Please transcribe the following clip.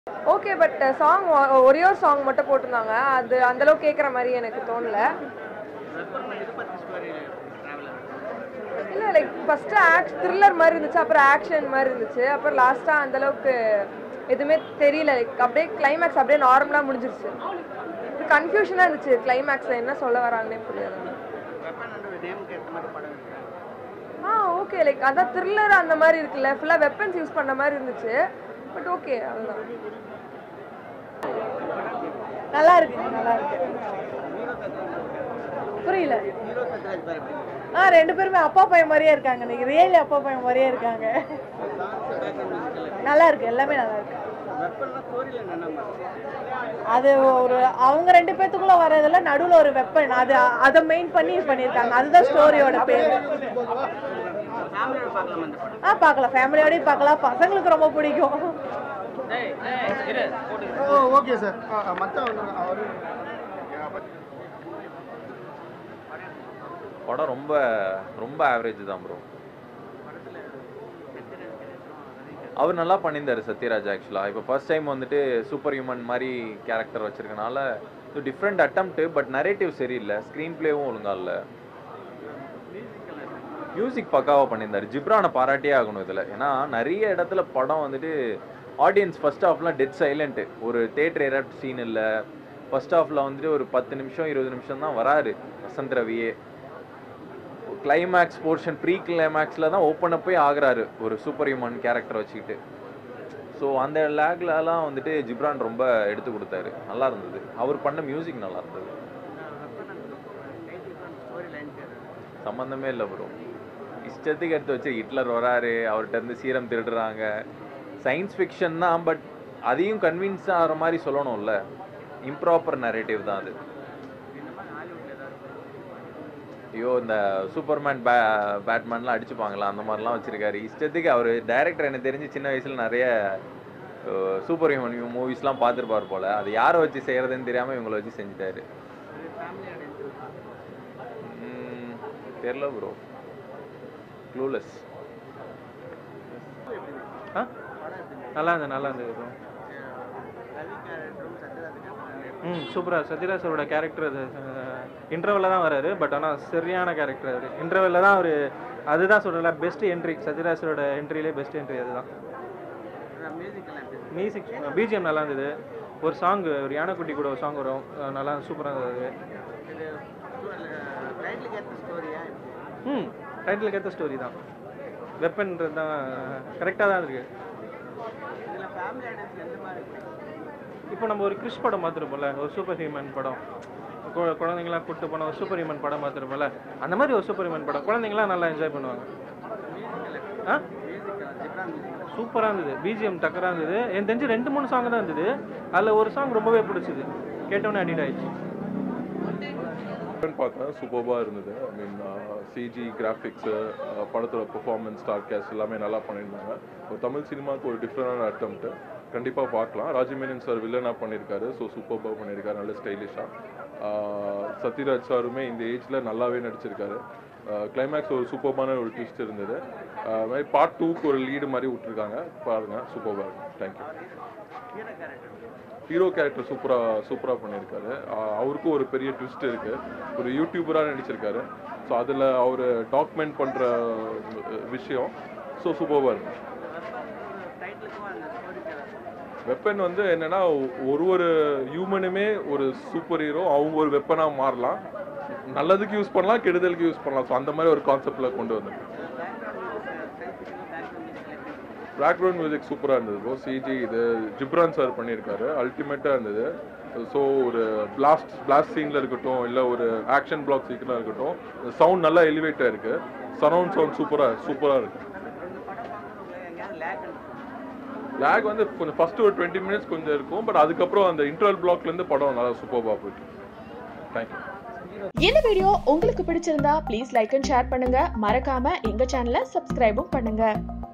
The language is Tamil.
ஓகே பட் சாங் ஒரே ஒரு சாங் மட்டும் போட்டிருந்தாங்க அது அந்த அளவுக்கு கேட்குற மாதிரி எனக்கு தோணல இல்லை லைக் ஃபஸ்ட்டு ஆக்ட் த்ரில்லர் மாதிரி இருந்துச்சு அப்புறம் ஆக்ஷன் மாதிரி இருந்துச்சு அப்புறம் லாஸ்ட்டாக அந்த அளவுக்கு எதுவுமே தெரியல லைக் அப்படியே கிளைமேக்ஸ் அப்படியே நார்மலாக முடிஞ்சிருச்சு கன்ஃபியூஷனாக இருந்துச்சு கிளைமேக்ஸில் என்ன சொல்ல வராங்கன்னே புரியாது ஆ ஓகே லைக் அதான் த்ரில்லர் அந்த மாதிரி இருக்குல்ல ஃபுல்லாக வெப்பன்ஸ் யூஸ் பண்ண மாதிரி இருந்துச்சு பட் ஓகே அதுதான் நல்லா இருக்கு நல்லா இருக்கு புரியல ஆ ரெண்டு பேருமே அப்பா பையன் மாதிரியே இருக்காங்க இன்னைக்கு ரியலி அப்பா பையன் மாதிரியே இருக்காங்க நல்லா இருக்கு எல்லாமே நல்லா இருக்கு அது ஒரு அவங்க ரெண்டு பேத்துக்குள்ள வர்றதுல நடுவுல ஒரு வெப்பன் அது அதை மெயின் பண்ணி பண்ணியிருக்காங்க அதுதான் ஸ்டோரியோட பேர் ஆ பார்க்கலாம் ஃபேமிலியோடய பார்க்கலாம் பசங்களுக்கு ரொம்ப பிடிக்கும் ஓ ஓகே சார் மற்ற அவர் படம் ரொம்ப ரொம்ப ஆவரேஜ் தான் ப்ரோ அவர் நல்லா பண்ணியிருந்தாரு சத்யராஜ் ஆக்சுவலாக இப்போ ஃபர்ஸ்ட் டைம் வந்துட்டு சூப்பர் ஹியூமன் மாதிரி கேரக்டர் வச்சிருக்கனால இது டிஃப்ரெண்ட் அட்டம்ப்ட் பட் நரேட்டிவ் சரியில்லை ஸ்க்ரீன் பிளேவும் ஒழுங்கா இல்லை மியூசிக் பக்காவாக பண்ணியிருந்தாரு ஜிப்ரானை பாராட்டியே ஆகணும் இதில் ஏன்னா நிறைய இடத்துல படம் வந்துட்டு ஆடியன்ஸ் ஃபர்ஸ்ட் ஹாஃப்லாம் டெட் சைலண்ட்டு ஒரு தேட்டர் எரப்ட் சீன் இல்லை ஃபர்ஸ்ட் ஹாஃபில் வந்துட்டு ஒரு பத்து நிமிஷம் இருபது நிமிஷம் தான் வராரு வசந்த் ரவியே கிளைமேக்ஸ் போர்ஷன் ப்ரீ கிளைமேக்ஸில் தான் ஓப்பன் அப்பே ஆகுறாரு ஒரு சூப்பர் ஹியூமன் கேரக்டர் வச்சுக்கிட்டு ஸோ அந்த லேக்லலாம் வந்துட்டு ஜிப்ரான் ரொம்ப எடுத்து கொடுத்தாரு நல்லா இருந்தது அவர் பண்ண மியூசிக் நல்லா இருந்தது சம்மந்தமே இல்லை ப்ரோ இஷ்டத்துக்கு எடுத்து வச்சு ஹிட்லர் வராரு அவர்கிட்ட இருந்து சீரம் திருடுறாங்க சயின்ஸ் ஃபிக்ஷன் தான் பட் அதையும் கன்வின்ஸ் ஆகிற மாதிரி சொல்லணும்ல இம்ப்ராப்பர் நரேட்டிவ் தான் அது ஐயோ இந்த சூப்பர்மேன் பே பேட்மேன்லாம் அடிச்சுப்பாங்களா அந்த மாதிரிலாம் வச்சிருக்காரு இஷ்டத்துக்கு அவர் டைரக்டர் எனக்கு தெரிஞ்சு சின்ன வயசில் நிறைய சூப்பர் ஹியூமன் மூவிஸ்லாம் பார்த்துருப்பார் போல அது யாரை வச்சு செய்கிறதுன்னு தெரியாமல் இவங்களை வச்சு செஞ்சுட்டாரு ம், தெரியல ப்ரோ க்ளூலெஸ் ஆ நல்லா இருந்தது நல்லா இருந்தது ப்ரோ ம் சூப்பராக சத்யராஜ் சாரோட கேரக்டர் அது இன்டர்வெல்ல தான் வராரு பட் ஆனால் சரியான கேரக்டர் அவர் இன்டர்வெல்ல தான் அவர் அதுதான் சொல்கிறல பெஸ்ட் என்ட்ரி சத்யராஜ் சாரோட என்ட்ரிலே பெஸ்ட் என்ட்ரி அதுதான் மியூசிக் பிஜிஎம் நல்லா இருந்தது ஒரு சாங் ஒரு யானைக்குட்டி கூட ஒரு சாங் வரும் அஹ் நல்லா சூப்பராக இருந்தது ம் டைட்டிலுக்கு ஏற்ற ஸ்டோரி தான் வெப்பன்றது தான் கரெக்டாக தான் இருக்கு இப்போ நம்ம ஒரு கிறிஸ் படம் பார்த்துருப்போம்ல ஒரு சூப்பர் ஹியூமன் படம் கு- குழந்தைங்களாம் கூட்டு போன ஒரு சூப்பர் ஹியூமன் படம் பார்த்துருப்போம்ல அந்த மாதிரி ஒரு சூப்பர் ஹியூமன் படம் குழந்தைங்களாம் நல்லா என்ஜாய் பண்ணுவாங்க ஆ சூப்பராக இருந்தது பிஜிஎம் டக்கராக இருந்தது எனக்கு தெரிஞ்சு ரெண்டு மூணு சாங் தான் இருந்தது அதில் ஒரு சாங் ரொம்பவே பிடிச்சது கேட்டோன்னே அடிட் ஆயிடுச்சு பார்த்தேன் சூப்பர்பாக இருந்தது ஐ மீன் சிஜி கிராஃபிக்ஸு படத்தோட பெர்ஃபார்மன்ஸ் ஸ்டார் கேஸ் எல்லாமே நல்லா பண்ணியிருந்தாங்க ஒரு தமிழ் சினிமாவுக்கு ஒரு டிஃப்ரெண்டான அட்டம்ப்ட் கண்டிப்பாக பார்க்கலாம் ராஜமேனன் சார் வில்லனாக பண்ணியிருக்காரு ஸோ சூப்பர்பாக பண்ணியிருக்காரு நல்ல ஸ்டைலிஷாக சத்யராஜ் சாருமே இந்த ஏஜில் நல்லாவே நடிச்சிருக்காரு கிளைமேக்ஸ் ஒரு சூப்பர்பான ஒரு ட்விஸ்ட் இருந்தது ஆஹ் அது மாதிரி பார்ட் டூக்கு ஒரு லீடு மாதிரி விட்டுருக்காங்க பாருங்கள் சூப்பர்பாக இருக்கும் தேங்க்யூ ஹீரோ கேரக்டர் சூப்பராக சூப்பராக பண்ணியிருக்காரு ஆஹ் அவருக்கும் ஒரு பெரிய ட்விஸ்ட் இருக்குது ஒரு யூடியூபராக நடிச்சிருக்காரு ஸோ அதில் அவர் டாக்குமெண்ட் பண்ணுற விஷயம் ஸோ சூப்பராக இருக்கு வெப்பன் வந்து என்னன்னா ஒரு ஒரு ஹியூமனுமே ஒரு சூப்பர் ஹீரோ அவங்க ஒரு வெப்பனாக மாறலாம் நல்லதுக்கு யூஸ் பண்ணலாம் கெடுதலுக்கு யூஸ் பண்ணலாம் ஸோ அந்த மாதிரி ஒரு கான்செப்டில் கொண்டு வந்து பேக்ரவுண்ட் மியூசிக் சூப்பராக இருந்தது ப்ரோ சிஜி இது ஜிப்ரான் சார் பண்ணியிருக்காரு அல்டிமேட்டாக இருந்தது ஸோ ஒரு பிளாஸ்ட் பிளாஸ்ட் சீனில் இருக்கட்டும் இல்லை ஒரு ஆக்ஷன் பிளாக் சீக்கிரம் இருக்கட்டும் சவுண்ட் நல்லா எலிவேட்டாக இருக்கு சரவுண்ட் சவுண்ட் சூப்பராக சூப்பராக இருக்கு லேக் வந்து கொஞ்சம் ஃபர்ஸ்ட் ஒரு டுவெண்ட்டி மினிட்ஸ் கொஞ்சம் இருக்கும் பட் அதுக்கப்புறம் அந்த இன்டர்வல் பிளாக்லேருந்து படம் நல்லா சூப்பராக போயிட்டு தேங்க்யூ இந்த வீடியோ உங்களுக்கு பிடிச்சிருந்தா ப்ளீஸ் லைக் அண்ட் ஷேர் பண்ணுங்க மறக்காம எங்க சேனலை சப்ஸ்கிரைபும் பண்ணுங்க